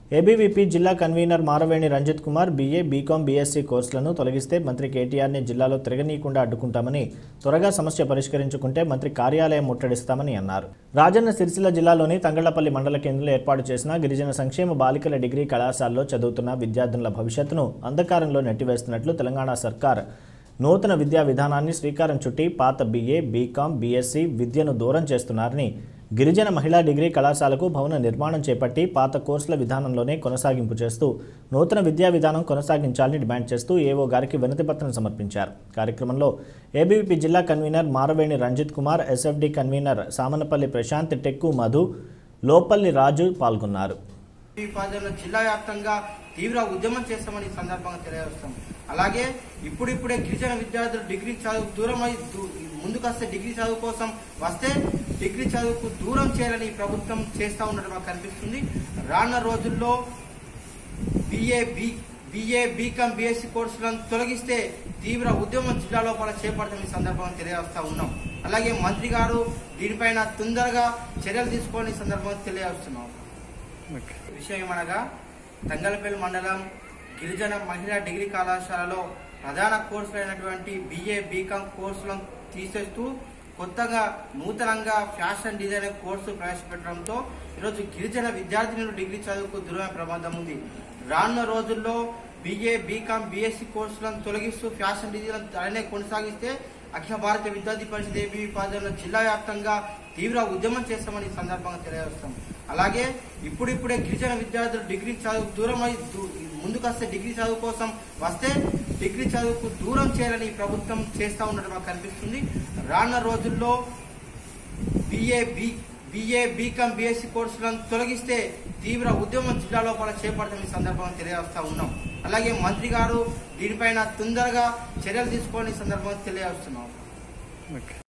ABVP జిల్లా convener Maraveni Ranjith Kumar BA BCom BSc కోర్సులను తొలగిస్తే మంత్రి కేటీఆర్ని జిల్లాలో తిరగనీయకుండా అడ్డుకుంటామని త్వరగా సమస్య పరిష్కరించుకుంటే మంత్రి కార్యాలయం ముట్టడిస్తామని అన్నారు రాజన్న సిరిసిల్ల జిల్లాలోని తంగళ్లపల్లి మండల కేంద్రంలో ఏర్పాటు చేసిన గిరిజన సంక్షేమ బాలికల డిగ్రీ కళాశాలలో చదువుతున్న విద్యార్థినుల భవిష్యత్తును అంధకారంలో నెట్టివేస్తున్నట్లు తెలంగాణ సర్కార్ నూతన విద్యా విధానాన్ని శ్రీకారం చుట్టి పాత బీఏ బీకాం బీఎస్సీ విద్యను దూరం చేస్తున్నారని గిరిజన మహిళా డిగ్రీ కళాశాలకు భవన నిర్మాణం చేపట్టి పాత కోర్సుల విధానంలోనే కొనసాగింపు చేస్తూ నూతన విద్యా విధానం కొనసాగించాలని డిమాండ్ చేస్తూ ఏవో గారికి వినతిపత్రం సమర్పించారు కార్యక్రమంలో ఏబీవీపీ జిల్లా convener Maraveni Ranjith Kumar SFD convener Samanapalli Prashanth టెక్కు మధు లోపల్లి రాజు పాల్గొన్నారు ఈ పాదనలో జిల్లా వ్యాప్తంగా తీవ్ర ఉద్యమం చేస్తామని ఈ సందర్భంగా తెలియజేస్తాం అలాగే ఇప్పుడిప్పుడే గిరిజన విద్యార్థులు డిగ్రీ చదువు దూరమై దూ- ముందుకొస్తే డిగ్రీ చదువు కోసం వస్తే డిగ్రీ చదువుకు దూరం చేయాలని ఈ ప్రభుత్వం చేస్తా ఉన్నట్టు మాకు కనిపిస్తుంది రానున్న రోజుల్లో BA B BA BCom BSc కోర్సులను తొలగిస్తే తీవ్ర ఉద్యమం జిల్లా లోపల చేపడతాం ఈ సందర్భంగా తెలియజేస్తా ఉన్నాం అలాగే మంత్రి గారు దీనిపైన తొందరగా చర్యలు తీసుకోవాలని ఈ సందర్భంగా తెలియజేస్తున్నాం విషయం ఏమనగా తంగలపల్లి మండలం గిరిజన మహిళా డిగ్రీ కళాశాలలో ప్రధాన కోర్సులు అయినటువంటి బిఏ బీకాం కోర్సులను తీసేస్తూ కొత్తగా నూతనంగా ఫ్యాషన్ డిజైన్ కోర్సు ప్రవేశపెట్టడంతో ఈరోజు గిరిజన విద్యార్థినులు డిగ్రీ చదువుకు దూరమే ప్రమాదం ఉంది రానున్న రోజుల్లో బిఏ బీకాం బీఎస్సీ కోర్సులను తొలగిస్తూ ఫ్యాషన్ డిజైన్ అలానే కొనసాగిస్తే అఖిల భారత విద్యార్థి పరిషత్ ఏబీ పాదనలో జిల్లా వ్యాప్తంగా తీవ్ర ఉద్యమం చేస్తామని ఈ సందర్భంగా తెలియజేస్తాం అలాగే ఇప్పుడిప్పుడే గిరిజన విద్యార్థులు డిగ్రీ చదువు దూరమై దూ- ముందుకొస్తే డిగ్రీ చదువు కోసం వస్తే డిగ్రీ చదువుకు దూరం చేయాలని ఈ ప్రభుత్వం చేస్తా ఉన్నట్టు మాకు కనిపిస్తుంది రానున్న రోజుల్లో BA B BA BCom BSc కోర్సులను తొలగిస్తే తీవ్ర ఉద్యమం జిల్లా లోపల చేపడతాం ఈ సందర్భంగా తెలియజేస్తా ఉన్నాం అలాగే మంత్రి గారు దీనిపైన తొందరగా చర్యలు తీసుకోవాలని ఈ సందర్భంగా తెలియజేస్తున్నాం